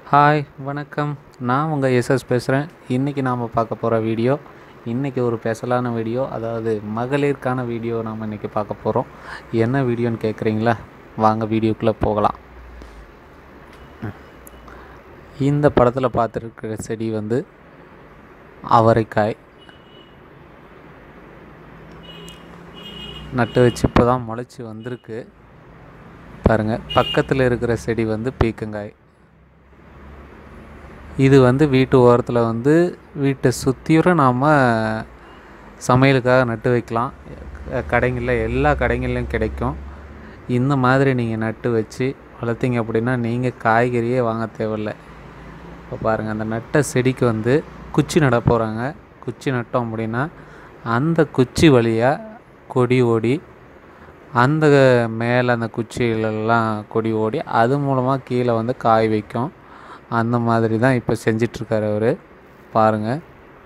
hi வணக்கம் நான் உங்கள் எஸ்எஸ் பேசுகிறேன் இன்றைக்கி நாம் பார்க்க போகிற வீடியோ இன்றைக்கி ஒரு ஸ்பெஷலான வீடியோ அதாவது மகளிருக்கான வீடியோ நாம் இன்றைக்கி பார்க்க போகிறோம் என்ன வீடியோன்னு கேட்குறீங்களா வாங்க வீடியோக்குள்ளே போகலாம் இந்த படத்தில் பார்த்துருக்கிற செடி வந்து அவரைக்காய் நட்டு வச்சு இப்போ தான் முளைச்சி வந்திருக்கு பாருங்கள் பக்கத்தில் இருக்கிற செடி வந்து பீக்கங்காய் இது வந்து வீட்டு ஓரத்தில் வந்து வீட்டை சுற்றியும் நாம் சமையலுக்காக நட்டு வைக்கலாம் க- கடைங்களில் எல்லா கடைகள்லையும் கிடைக்கும் இந்த மாதிரி நீங்கள் நட்டு வச்சு வளர்த்தீங்க அப்படின்னா நீங்கள் காய்கறியே வாங்க தேவையில்ல இப்போ பாருங்கள் அந்த நட்ட செடிக்கு வந்து குச்சி நட போகிறாங்க குச்சி நட்டோம் அப்படின்னா அந்த குச்சி வழியாக கொடி ஓடி அந்த மேலே அந்த குச்சிகளெல்லாம் கொடி ஓடி அது மூலமாக கீழே வந்து காய் வைக்கும் அந்த மாதிரி தான் இப்போ செஞ்சிட்ருக்காரு அவர் பாருங்கள்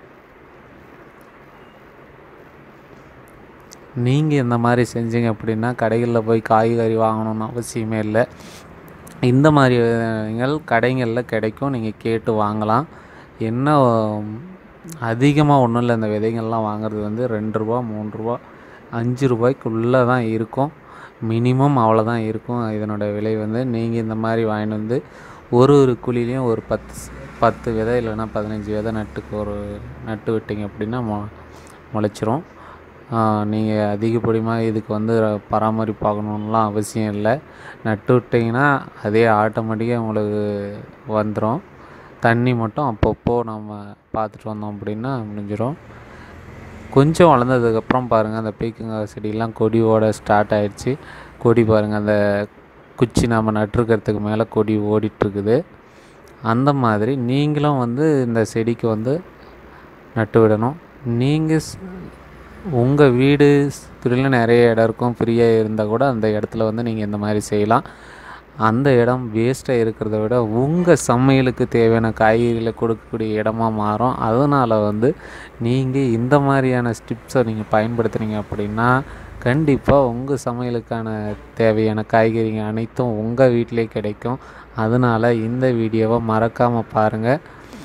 நீங்கள் இந்த மாதிரி செஞ்சீங்க அப்படின்னா கடைகளில் போய் காய்கறி வாங்கணும்னு அவசியமே இல்லை இந்த மாதிரி விதைகள் கடைகளில் கிடைக்கும் நீங்கள் கேட்டு வாங்கலாம் என்ன அதிகமாக ஒன்றும் இல்லை இந்த விதைகள்லாம் வாங்குறது வந்து ரெண்டு ரூபா மூணு ரூபா அஞ்சு ரூபாய்க்குள்ளே தான் இருக்கும் மினிமம் அவ்வளோதான் இருக்கும் இதனோட விலை வந்து நீங்கள் இந்த மாதிரி வாங்கிட்டு வந்து ஒரு ஒரு குழிலையும் ஒரு பத்து ஸ்- பத்து விதை இல்லைன்னா பதினஞ்சு விதை நட்டுக்கு ஒரு நட்டு விட்டீங்க அப்படின்னா மொ முளைச்சிரும் நீங்கள் அதிகப்படியாக இதுக்கு வந்து பராமரிப்பாகணும்லாம் அவசியம் இல்லை நட்டு விட்டிங்கன்னா அதே ஆட்டோமேட்டிக்காக உங்களுக்கு வந்துடும் தண்ணி மட்டும் அப்பப்போ நம்ம பார்த்துட்டு வந்தோம் அப்படின்னா முடிஞ்சிடும் கொஞ்சம் வளர்ந்ததுக்கப்புறம் பாருங்கள் அந்த பீக்கங்காய் செடியெல்லாம் கொடியோட ஸ்டார்ட் ஆயிடுச்சு கொடி பாருங்கள் அந்த குச்சி நாம் நட்டுருக்கிறதுக்கு மேலே கொடி ஓடிட்டுருக்குது அந்த மாதிரி நீங்களும் வந்து இந்த செடிக்கு வந்து நட்டு விடணும் நீங்கள் உங்கள் வீடு சுற்றிலும் நிறைய இடம் இருக்கும் ஃப்ரீயாக இருந்தால் கூட அந்த இடத்துல வந்து நீங்கள் இந்த மாதிரி செய்யலாம் அந்த இடம் வேஸ்ட்டாக இருக்கிறத விட உங்கள் சமையலுக்கு தேவையான காய்கறிகளை கொடுக்கக்கூடிய இடமா மாறும் அதனால் வந்து நீங்கள் இந்த மாதிரியான ஸ்டிப்ஸை நீங்கள் பயன்படுத்துனீங்க அப்படின்னா கண்டிப்பாக உங்கள் சமையலுக்கான தேவையான காய்கறிங்க அனைத்தும் உங்கள் வீட்டிலே கிடைக்கும் அதனால் இந்த வீடியோவை மறக்காமல் பாருங்கள்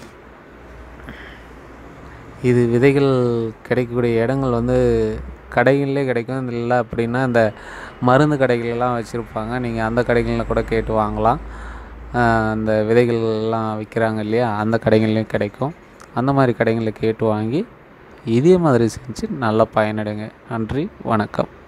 இது விதைகள் கிடைக்கக்கூடிய இடங்கள் வந்து கடைகளிலே கிடைக்கும் இல்லை அப்படின்னா இந்த மருந்து கடைகளெல்லாம் வச்சுருப்பாங்க நீங்கள் அந்த கடைகளில் கூட கேட்டு வாங்கலாம் ஆஹ் அந்த விதைகள்லாம் விற்கிறாங்க இல்லையா அந்த கடைகள்லையும் கிடைக்கும் அந்த மாதிரி கடைகளில் கேட்டு வாங்கி இதே மாதிரி செஞ்சு நல்லா பயனடைங்க நன்றி வணக்கம்